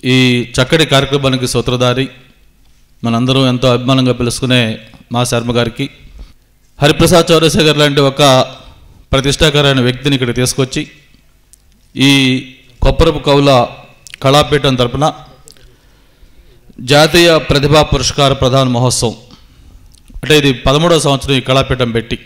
ఈ చక్కటి కార్యక్రమానికి సూత్రధారి మనందరం ఎంతో అభిమానంగా పిలుచుకునే మా శర్మ గారికి హరిప్రసాద్ చౌరశేఖర్ లాంటి ఒక ప్రతిష్టాకరమైన వ్యక్తిని ఇక్కడ తీసుకొచ్చి ఈ కొప్పరపు కవుల కళాపీఠం తరపున జాతీయ ప్రతిభా పురస్కార ప్రధాన మహోత్సవం అంటే ఇది పదమూడవ సంవత్సరం ఈ కళాపీఠం పెట్టి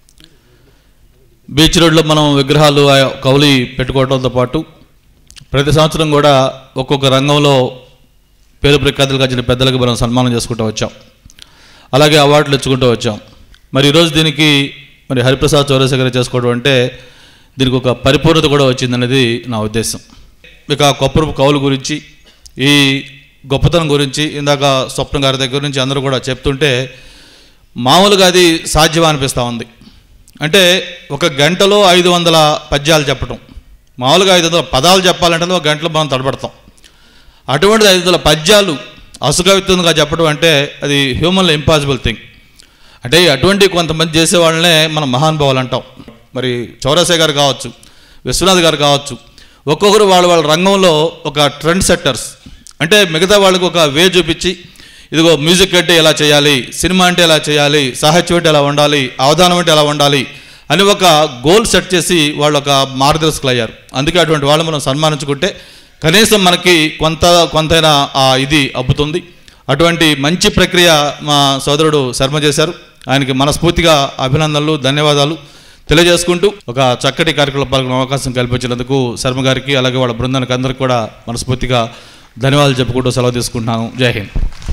బీచ్ రోడ్లో మనం విగ్రహాలు ఆ కవులి పెట్టుకోవడంతో పాటు ప్రతి సంవత్సరం కూడా ఒక్కొక్క రంగంలో పేరు ప్రఖ్యాతులు వచ్చిన పెద్దలకు మనం సన్మానం చేసుకుంటూ వచ్చాం అలాగే అవార్డులు ఇచ్చుకుంటూ వచ్చాం మరి ఈరోజు దీనికి మరి హరిప్రసాద్ చౌరశేఖర్ చేసుకోవడం అంటే దీనికి ఒక పరిపూర్ణత కూడా వచ్చిందనేది నా ఉద్దేశం ఇక కొప్పరపు కవుల గురించి ఈ గొప్పతనం గురించి ఇందాక స్వప్న గారి దగ్గర నుంచి అందరూ కూడా చెప్తుంటే మామూలుగా అది సాధ్యం అనిపిస్తూ ఉంది అంటే ఒక గంటలో ఐదు వందల పద్యాలు చెప్పటం మామూలుగా ఐదు వందల పదాలు చెప్పాలంటే ఒక గంటలో మనం తడబడతాం అటువంటిది ఐదు వందల పద్యాలు అసుకవిత్తంగా చెప్పడం అంటే అది హ్యూమన్లో ఇంపాసిబుల్ థింగ్ అంటే అటువంటి కొంతమంది చేసే వాళ్ళనే మనం మహానుభావులు అంటాం మరి చౌరసే గారు కావచ్చు విశ్వనాథ్ గారు కావచ్చు ఒక్కొక్కరు వాళ్ళ వాళ్ళ రంగంలో ఒక ట్రెండ్ సెట్టర్స్ అంటే మిగతా వాళ్ళకి ఒక వే చూపించి ఇదిగో మ్యూజిక్ అంటే ఎలా చేయాలి సినిమా అంటే ఎలా చేయాలి సాహిత్యం అంటే ఎలా ఉండాలి అవధానం అంటే ఎలా ఉండాలి అని ఒక గోల్ సెట్ చేసి వాళ్ళు ఒక మార్గదర్శకులు అయ్యారు అందుకే అటువంటి వాళ్ళు మనం సన్మానించుకుంటే కనీసం మనకి కొంత కొంతైనా ఆ ఇది అబ్బుతుంది అటువంటి మంచి ప్రక్రియ మా సోదరుడు శర్మ చేశారు ఆయనకి మనస్ఫూర్తిగా అభినందనలు ధన్యవాదాలు తెలియజేసుకుంటూ ఒక చక్కటి కార్యక్రమం పాల్గొనే అవకాశం కల్పించినందుకు శర్మ గారికి అలాగే వాళ్ళ బృందానికి అందరికీ కూడా మనస్ఫూర్తిగా ధన్యవాదాలు చెప్పుకుంటూ సెలవు తీసుకుంటున్నాను జై హింద్